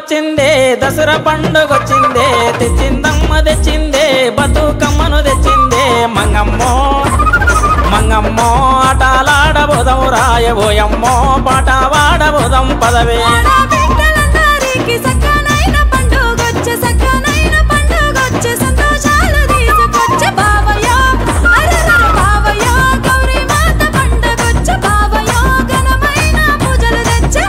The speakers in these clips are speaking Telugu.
వచ్చిందే దసరా పండుగ వచ్చిందే తెచ్చిందమ్మ తెచ్చిందే బతుకమ్మను తెచ్చిందే మంగమ్మో మంగమ్మో ఆటలాడబోదం రాయబోయమ్మో పాట వాడబోదం పదవే ఆడబిడ్డలందరికీ సక్కనైన పండుగొచ్చే, సక్కనైన పండుగొచ్చే, సంతోషాలు తీసుకొచ్చే బావయ్య. అరెరెరె బావయ్య, గౌరీ మాత పండగొచ్చే బావయ్య, ఘనమైన పూజలు తెచ్చే.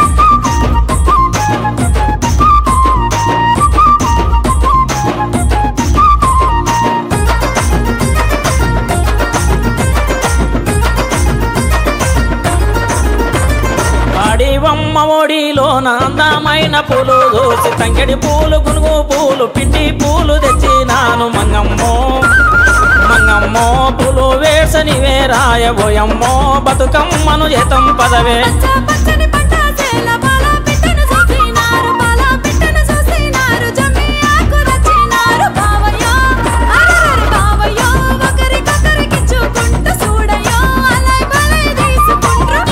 వాడివమ్మ ఒడిలోన అందమైన పూలు దోసి తంగడి పూలు గునుగు పూలు పిండి పూలు తెచ్చినాను మంగమ్మో మంగమ్మో పూలు వేసని వేరాయబోయమ్మో బతుకమ్మను చేతం పదవే పచ్చ పచ్చని పంట చేల పాల పిట్టను చూసినారు, పాల పిట్టను చూసినారు, జమ్మి ఆకు తెచ్చినారు బావయ్య. అరెరెరె బావయ్య, ఒకరికొకరికిచ్చుకుంటూ చూడయ్య, అలై బలై తీసుకుంట్రు.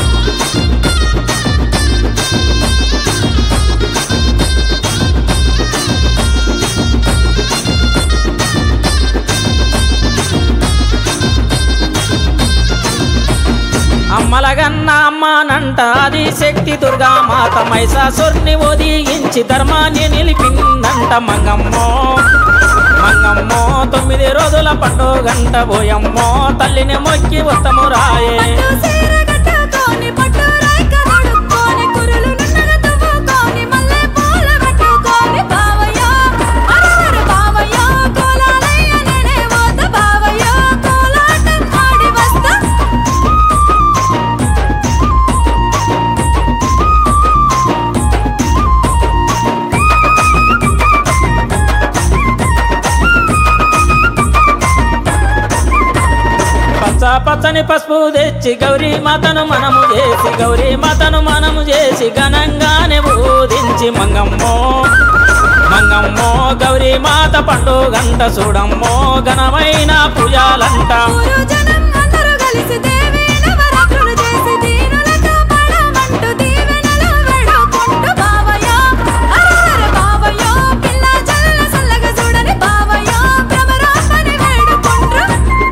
అమ్మలగన్న అమ్మానంట అది శక్తి దుర్గా మాత మైసాసుర్ని ఒదిగించి ధర్మాన్ని నిలిపిందంట మంగమ్మో మంగమ్మో తొమ్మిది రోజుల పండుగంట పోయమ్మో తల్లిని మొక్కి ఉత్తము రాయే పట్టు చీర కట్టుకొని, పట్టు రైక తొడుక్కొని, కురులు నున్నగ తువ్వుకొని, మల్లె పూల పెట్టుకొని బావయ్య. అరెరెరె బావయ్య, కోలాలయ్య నేనే పోత బావయ్య, కోలాటం ఆడి వస్తా. పచ్చ పచ్చని పసుపు తెచ్చి గౌరీ మాతను మనము చేసి గౌరీ మాతను మనము చేసి ఘనంగానే బోధించి మంగమ్మో మంగమ్మో గౌరీ మాత పండుగంట చూడమ్మో ఘనమైన పూజలంట ఊరు జనం అందరూ కలిసి దేవి నవరాత్రులు చేసి దీనులకు పడమంటూ దీవెనలు వేడుకుంటూ బావయ్య. అరెరెరె బావయ్య, పిల్ల జల్లుల సల్లగా చూడని బావయ్య, భ్రమరాంబని వేడుకుంట్రు.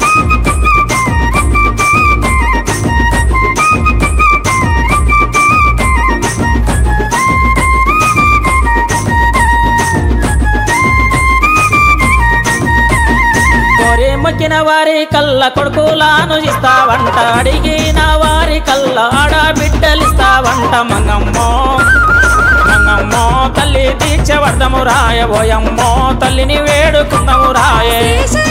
కోరి మొక్కిన వారి కళ్ళ కొడుకులాను ఇస్తావంట అడిగిన వారి కళ్ళ ఆడబిడ్డలిస్తావంట మంగమ్మో మంగమ్మో తల్లి దీక్ష వర్ధము రాయబోయమ్మో తల్లిని వేడుకున్నము రాయే శ్రీ